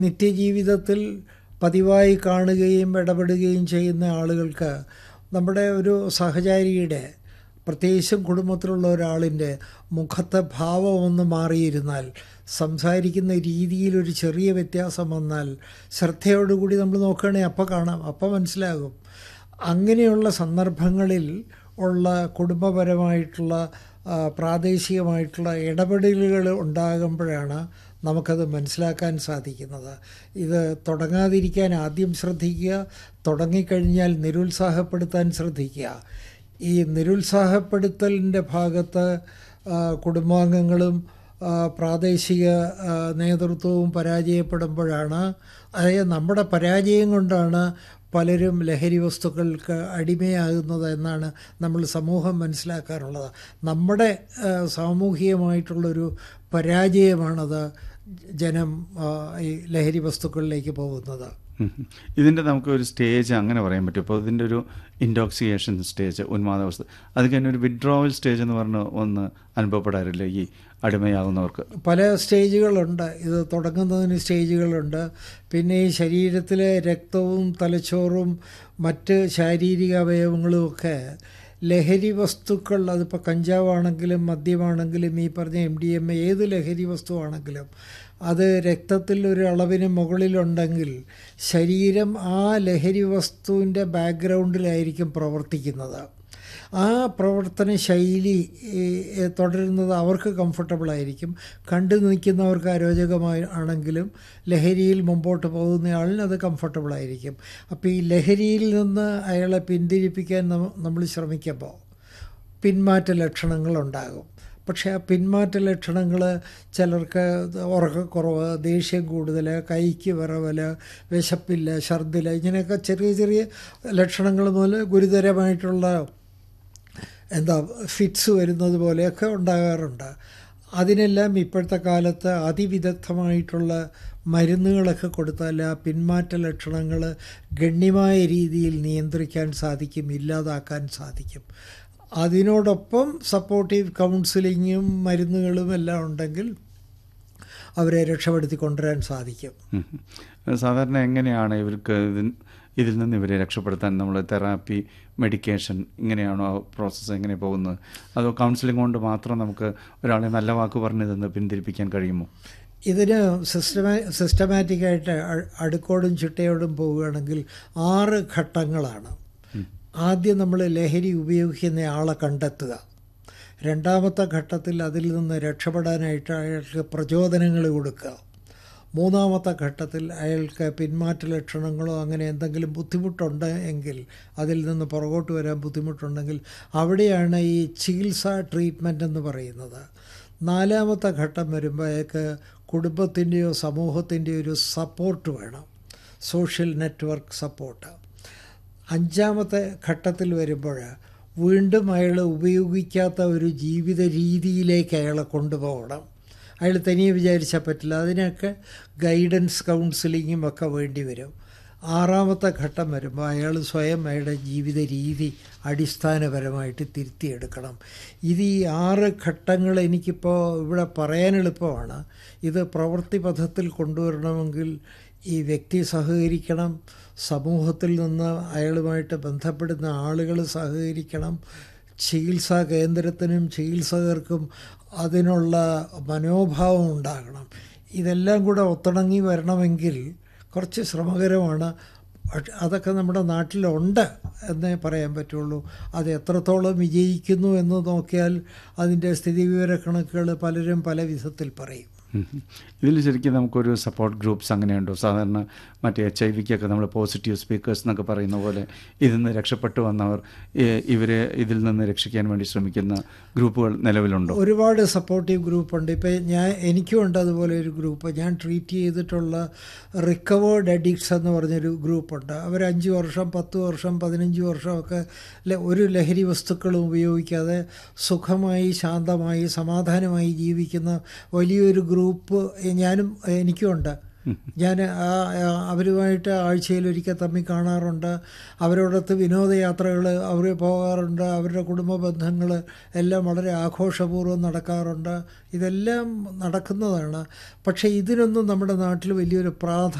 നിത്യജീവിതത്തിൽ പതിവായി കാണുകയും ഇടപെടുകയും ചെയ്യുന്ന ആളുകൾക്ക് നമ്മുടെ ഒരു സഹചാരിയുടെ പ്രത്യേകിച്ചും കുടുംബത്തിലുള്ള ഒരാളിൻ്റെ മുഖത്തെ ഭാവം ഒന്ന് മാറിയിരുന്നാൽ സംസാരിക്കുന്ന രീതിയിൽ ഒരു ചെറിയ വ്യത്യാസം വന്നാൽ ശ്രദ്ധയോടുകൂടി നമ്മൾ നോക്കുകയാണെങ്കിൽ അപ്പം കാണാം അപ്പം മനസ്സിലാകും അങ്ങനെയുള്ള സന്ദർഭങ്ങളിൽ ഉള്ള കുടുംബപരമായിട്ടുള്ള ആ, പ്രാദേശികമായിട്ടുള്ള ഇടപെടലുകൾ ഉണ്ടാകുമ്പോഴാണ് നമുക്കത് മനസ്സിലാക്കാൻ സാധിക്കുന്നത് ഇത് തുടങ്ങാതിരിക്കാൻ ആദ്യം ശ്രദ്ധിക്കുക തുടങ്ങിക്കഴിഞ്ഞാൽ നിരുത്സാഹപ്പെടുത്താൻ ശ്രദ്ധിക്കുക ഈ നിരുത്സാഹപ്പെടുത്തലിൻ്റെ ഭാഗത്ത് ആ, കുടുംബാംഗങ്ങളും ആ, പ്രാദേശിക ആ, നേതൃത്വവും പരാജയപ്പെടുമ്പോഴാണ് അതായത് നമ്മുടെ പരാജയം കൊണ്ടാണ് പലരും ലഹരി വസ്തുക്കൾക്ക് അടിമയാകുന്നത് എന്നാണ് നമ്മൾ സമൂഹം മനസ്സിലാക്കാറുള്ളത് നമ്മുടെ ആ, സാമൂഹികമായിട്ടുള്ളൊരു പരാജയമാണത് ജനം ആ, ഈ ലഹരി വസ്തുക്കളിലേക്ക് പോകുന്നത് ഉം. ഇതിൻ്റെ നമുക്ക് ഒരു സ്റ്റേജ് അങ്ങനെ പറയാൻ പറ്റും ഇപ്പോൾ ഇതിൻ്റെ ഒരു ഇൻടോക്സിയേഷൻ സ്റ്റേജ് ഉന്മാദാവസ്ഥ അത് കഴിഞ്ഞ് ഒരു വിഡ്രോവൽ സ്റ്റേജ് എന്ന് പറഞ്ഞ് ഒന്ന് അനുഭവപ്പെടാറില്ല ഈ അടിമയാകുന്നവർക്ക് പല സ്റ്റേജുകളുണ്ട് ഇത് തുടങ്ങുന്നതിന് സ്റ്റേജുകളുണ്ട് പിന്നെ ഈ ശരീരത്തിലെ രക്തവും തലച്ചോറും മറ്റ് ശാരീരിക അവയവങ്ങളും ഒക്കെ ലഹരി വസ്തുക്കൾ അതിപ്പോൾ കഞ്ചാവാണെങ്കിലും മദ്യമാണെങ്കിലും ഈ പറഞ്ഞ എം ഡി എം എ ഏത് ലഹരി വസ്തുവാണെങ്കിലും അത് രക്തത്തിൽ ഒരു അളവിന് മുകളിലുണ്ടെങ്കിൽ ശരീരം ആ ലഹരി വസ്തുവിൻ്റെ ബാക്ക്ഗ്രൗണ്ടിലായിരിക്കും പ്രവർത്തിക്കുന്നത് ആ പ്രവർത്തന ശൈലി ഈ, ഏ, തുടരുന്നത് അവർക്ക് കംഫർട്ടബിൾ ആയിരിക്കും കണ്ടു നിൽക്കുന്നവർക്ക് അരോചകമായി ആണെങ്കിലും ലഹരിയിൽ മുമ്പോട്ട് പോകുന്നയാളിന് അത് കംഫർട്ടബിൾ ആയിരിക്കും അപ്പോൾ ഈ ലഹരിയിൽ നിന്ന് അയാളെ പിന്തിരിപ്പിക്കാൻ നമ്മ- നമ്മൾ ശ്രമിക്കുമ്പോൾ പിന്മാറ്റ ലക്ഷണങ്ങളുണ്ടാകും പക്ഷേ ആ പിന്മാറ്റ ലക്ഷണങ്ങൾ ചിലർക്ക് ഉറക്കക്കുറവ് ദേഷ്യം കൂടുതൽ കൈക്ക് വിറവൽ വിശപ്പില്ല ഛർദിൽ ഇങ്ങനെയൊക്കെ ചെറിയ ചെറിയ ലക്ഷണങ്ങൾ മുതൽ ഗുരുതരമായിട്ടുള്ള എന്താ ഫിറ്റ്സ് വരുന്നത് പോലെയൊക്കെ ഉണ്ടാകാറുണ്ട് അതിനെല്ലാം ഇപ്പോഴത്തെ കാലത്ത് അതിവിദഗ്ധമായിട്ടുള്ള മരുന്നുകളൊക്കെ കൊടുത്താൽ ആ പിന്മാറ്റ ലക്ഷണങ്ങൾ ഗണ്യമായ രീതിയിൽ നിയന്ത്രിക്കാൻ സാധിക്കും ഇല്ലാതാക്കാൻ സാധിക്കും അതിനോടൊപ്പം സപ്പോർട്ടീവ് കൗൺസിലിങ്ങും മരുന്നുകളും എല്ലാം ഉണ്ടെങ്കിൽ അവരെ രക്ഷപ്പെടുത്തി കൊണ്ടുവരാൻ സാധിക്കും ഉം. സാധാരണ എങ്ങനെയാണ് ഇവർക്ക് ഇതിൻ ഇതിൽ നിന്ന് ഇവരെ രക്ഷപ്പെടുത്താൻ നമ്മൾ തെറാപ്പി മെഡിക്കേഷൻ ഇങ്ങനെയാണോ ആ പ്രോസസ്സ് എങ്ങനെ പോകുന്നത് അതോ കൗൺസിലിംഗ് കൊണ്ട് മാത്രം നമുക്ക് ഒരാളെ നല്ല വാക്ക് പറഞ്ഞ് നിന്ന് പിന്തിരിപ്പിക്കാൻ കഴിയുമോ ഇതിന് സിസ്റ്റമാ സിസ്റ്റമാറ്റിക്കായിട്ട് അ- അടുക്കോടും ചിട്ടയോടും പോവുകയാണെങ്കിൽ ആറ് ഘട്ടങ്ങളാണ് ആദ്യം നമ്മൾ ലഹരി ഉപയോഗിക്കുന്ന ആളെ കണ്ടെത്തുക രണ്ടാമത്തെ ഘട്ടത്തിൽ അതിൽ നിന്ന് രക്ഷപ്പെടാനായിട്ട് അയാൾക്ക് പ്രചോദനങ്ങൾ കൊടുക്കുക മൂന്നാമത്തെ ഘട്ടത്തിൽ അയാൾക്ക് പിന്മാറ്റ ലക്ഷണങ്ങളോ അങ്ങനെ എന്തെങ്കിലും ബുദ്ധിമുട്ടുണ്ട് എങ്കിൽ അതിൽ നിന്ന് പുറകോട്ട് വരാൻ ബുദ്ധിമുട്ടുണ്ടെങ്കിൽ അവിടെയാണ് ഈ ചികിത്സാ ട്രീറ്റ്മെൻ്റ് എന്ന് പറയുന്നത് നാലാമത്തെ ഘട്ടം വരുമ്പോൾ അയാൾക്ക് കുടുംബത്തിൻ്റെയോ സമൂഹത്തിൻ്റെയോ ഒരു സപ്പോർട്ട് വേണം സോഷ്യൽ നെറ്റ്വർക്ക് സപ്പോർട്ട് അഞ്ചാമത്തെ ഘട്ടത്തിൽ വരുമ്പോൾ വീണ്ടും അയാൾ ഉപയോഗിക്കാത്ത ഒരു ജീവിത രീതിയിലേക്ക് അയാളെ കൊണ്ടുപോകണം അയാൾ തനിയെ വിചാരിച്ചാൽ പറ്റില്ല അതിനൊക്കെ ഗൈഡൻസ് കൗൺസിലിങ്ങും ഒക്കെ വേണ്ടി വരും ആറാമത്തെ ഘട്ടം വരുമ്പോൾ അയാൾ സ്വയം അയാളുടെ ജീവിത രീതി അടിസ്ഥാനപരമായിട്ട് തിരുത്തിയെടുക്കണം ഇത് ഈ ആറ് ഘട്ടങ്ങൾ എനിക്കിപ്പോൾ ഇവിടെ പറയാൻ എളുപ്പമാണ് ഇത് പ്രവൃത്തി പഥത്തിൽ കൊണ്ടുവരണമെങ്കിൽ ഈ വ്യക്തി സഹകരിക്കണം സമൂഹത്തിൽ നിന്ന് അയാളുമായിട്ട് ബന്ധപ്പെടുന്ന ആളുകൾ സഹകരിക്കണം ചികിത്സാ കേന്ദ്രത്തിനും ചികിത്സകർക്കും അതിനുള്ള മനോഭാവം ഉണ്ടാകണം ഇതെല്ലാം കൂടെ ഒത്തിണങ്ങി വരണമെങ്കിൽ കുറച്ച് ശ്രമകരമാണ് പക്ഷെ അതൊക്കെ നമ്മുടെ നാട്ടിലുണ്ട് എന്നേ പറയാൻ പറ്റുള്ളൂ അത് എത്രത്തോളം വിജയിക്കുന്നു എന്ന് നോക്കിയാൽ അതിൻ്റെ സ്ഥിതിവിവര കണക്കുകൾ പലരും പല വിധത്തിൽ പറയും ഇതിൽ ശരിക്കും നമുക്കൊരു സപ്പോർട്ട് ഗ്രൂപ്പ്സ് അങ്ങനെയുണ്ടോ സാധാരണ മറ്റേ എച്ച് ഐ വിക്കൊക്കെ നമ്മൾ പോസിറ്റീവ് സ്പീക്കേഴ്സ് എന്നൊക്കെ പറയുന്ന പോലെ ഇതിൽ നിന്ന് രക്ഷപ്പെട്ടു വന്നവർ ഏ- ഇവരെ ഇതിൽ നിന്ന് രക്ഷിക്കാൻ വേണ്ടി ശ്രമിക്കുന്ന ഗ്രൂപ്പുകൾ നിലവിലുണ്ടോ ഒരുപാട് സപ്പോർട്ടീവ് ഗ്രൂപ്പുണ്ട് ഇപ്പോൾ ഞാൻ എനിക്കും ഉണ്ട് അതുപോലെ ഒരു ഗ്രൂപ്പ് ഞാൻ ട്രീറ്റ് ചെയ്തിട്ടുള്ള റിക്കവേർഡ് അഡിക്ട്സ് എന്ന് പറഞ്ഞൊരു ഗ്രൂപ്പുണ്ട് അവർ അഞ്ച് വർഷം പത്ത് വർഷം പതിനഞ്ച് വർഷമൊക്കെ ല- ഒരു ലഹരി വസ്തുക്കളും ഉപയോഗിക്കാതെ സുഖമായി ശാന്തമായി സമാധാനമായി ജീവിക്കുന്ന വലിയൊരു ഗ്രൂപ്പ് ഞാനും എനിക്കും ഉണ്ട് ഞാൻ അവരുമായിട്ട് ആഴ്ചയിലൊരിക്കൽ തമ്മിൽ കാണാറുണ്ട് അവരോടൊത്ത് വിനോദയാത്രകൾ അവർ പോകാറുണ്ട് അവരുടെ കുടുംബ ബന്ധങ്ങൾ എല്ലാം വളരെ ആഘോഷപൂർവ്വം നടക്കാറുണ്ട് ഇതെല്ലാം നടക്കുന്നതാണ് പക്ഷേ ഇതിനൊന്നും നമ്മുടെ നാട്ടിൽ വലിയൊരു പ്രാധാന്യം